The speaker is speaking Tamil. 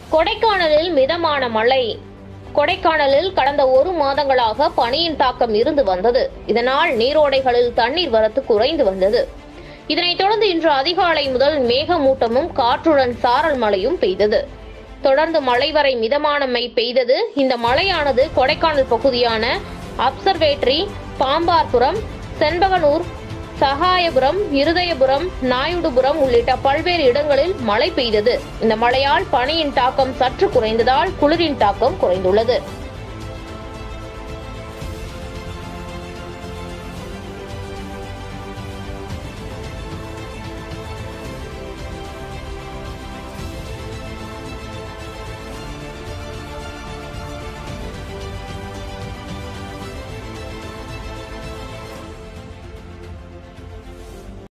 கொடைக்கானலில் மிதமான மழை கொடைக்கானலில் கடந்த ஒரு மாதங்களாக பனியின் தாக்கம் இருந்து வந்தது இதனால் நீரோடைகளில் தண்ணீர் வரத்து குறைந்து வந்தது இதனைத் தொடர்ந்து இன்று அதிகாலை முதல் மேகமூட்டமும் காற்றுடன் சாரல் மழையும் பெய்தது தொடர்ந்து மழை வரை மிதமானமை பெய்தது இந்த மழையானது கொடைக்கானல் பகுதியான அப்சர்வேட்டரி பாம்பார்புரம் செண்பகனூர் சகாயபுரம் இருதயபுரம் நாயுடுபுரம் உள்ளிட்ட பல்வேறு இடங்களில் மழை பெய்தது இந்த மழையால் பனியின் தாக்கம் சற்று குறைந்ததால் குளிரின் தாக்கம் குறைந்துள்ளது